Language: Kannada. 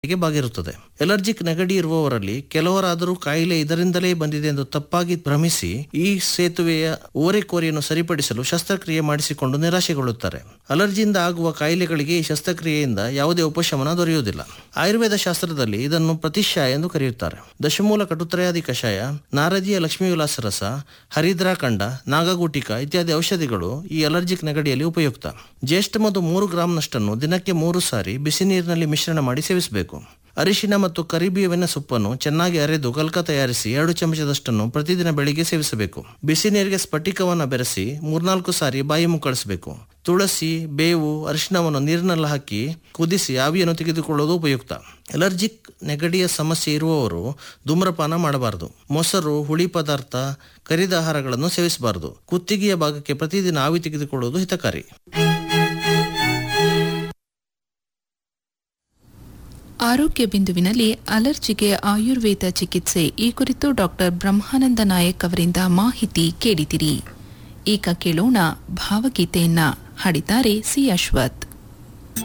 ಗೆ ಬಾಗಿರುತ್ತದೆ ಎಲರ್ಜಿಕ್ ನೆಗಡಿ ಇರುವವರಲ್ಲಿ ಕೆಲವರಾದರೂ ಕಾಯಿಲೆ ಇದರಿಂದಲೇ ಬಂದಿದೆ ಎಂದು ತಪ್ಪಾಗಿ ಭ್ರಮಿಸಿ ಈ ಸೇತುವೆಯ ಓರೆಕೋರೆಯನ್ನು ಸರಿಪಡಿಸಲು ಶಸ್ತ್ರಕ್ರಿಯೆ ಮಾಡಿಸಿಕೊಂಡು ನಿರಾಶೆಗೊಳ್ಳುತ್ತಾರೆ ಅಲರ್ಜಿಯಿಂದ ಆಗುವ ಕಾಯಿಲೆಗಳಿಗೆ ಈ ಶಸ್ತ್ರಕ್ರಿಯೆಯಿಂದ ಯಾವುದೇ ಉಪಶಮನ ದೊರೆಯುವುದಿಲ್ಲ ಆಯುರ್ವೇದ ಶಾಸ್ತ್ರದಲ್ಲಿ ಇದನ್ನು ಪ್ರತಿಶಾಯ ಎಂದು ಕರೆಯುತ್ತಾರೆ ದಶಮೂಲ ಕಟುತ್ರಯಾದಿ ಕಷಾಯ ನಾರದಿಯ ಲಕ್ಷ್ಮೀವಿಲಾಸ ರಸ ಹರಿದ್ರಾಖಂಡ ನಾಗಗೂಟಿಕ ಇತ್ಯಾದಿ ಔಷಧಿಗಳು ಈ ಅಲರ್ಜಿಕ್ ನೆಗಡಿಯಲ್ಲಿ ಉಪಯುಕ್ತ ಜ್ಯೇಷ್ಠ ಮಧು ಮೂರು ಗ್ರಾಂನಷ್ಟನ್ನು ದಿನಕ್ಕೆ ಮೂರು ಸಾರಿ ಬಿಸಿ ನೀರಿನಲ್ಲಿ ಮಿಶ್ರಣ ಮಾಡಿ ಸೇವಿಸಬೇಕು ಅರಿಶಿನ ಮತ್ತು ಕರಿಬೇವಿನ ಸೊಪ್ಪನ್ನು ಚೆನ್ನಾಗಿ ಅರೆದು ಕಲ್ಕ ತಯಾರಿಸಿ ಎರಡು ಚಮಚದಷ್ಟನ್ನು ಪ್ರತಿದಿನ ಬೆಳಿಗ್ಗೆ ಸೇವಿಸಬೇಕು ಬಿಸಿ ನೀರಿಗೆ ಸ್ಫಟಿಕವನ್ನು ಬೆರೆಸಿ ಮೂರ್ನಾಲ್ಕು ಸಾರಿ ಬಾಯಿ ಮುಕ್ಕಳಿಸಬೇಕು ತುಳಸಿ ಬೇವು ಅರಿಶಿನವನ್ನು ನೀರಿನಲ್ಲಿ ಹಾಕಿ ಕುದಿಸಿ ಆವಿಯನ್ನು ತೆಗೆದುಕೊಳ್ಳುವುದು ಉಪಯುಕ್ತ ಎಲರ್ಜಿಕ್ ನೆಗಡಿಯ ಸಮಸ್ಯೆ ಇರುವವರು ಧೂಮ್ರಪಾನ ಮಾಡಬಾರದು ಮೊಸರು ಹುಳಿ ಪದಾರ್ಥ ಕರಿದ ಆಹಾರಗಳನ್ನು ಸೇವಿಸಬಾರದು ಕುತ್ತಿಗೆಯ ಭಾಗಕ್ಕೆ ಪ್ರತಿದಿನ ಆವಿ ತೆಗೆದುಕೊಳ್ಳುವುದು ಹಿತಕಾರಿ ಆರೋಗ್ಯ ಬಿಂದುವಿನಲ್ಲಿ ಅಲರ್ಜಿಗೆ ಆಯುರ್ವೇದ ಚಿಕಿತ್ಸೆ ಈ ಕುರಿತು ಡಾಕ್ಟರ್ ಬ್ರಹ್ಮಾನಂದ ನಾಯಕ್ ಅವರಿಂದ ಮಾಹಿತಿ ಕೇಳಿದಿರಿ ಈಗ ಕೇಳೋಣ ಭಾವಗೀತೆಯನ್ನ ಹಾಡಿದ್ದಾರೆ ಸಿ ಅಶ್ವಥ್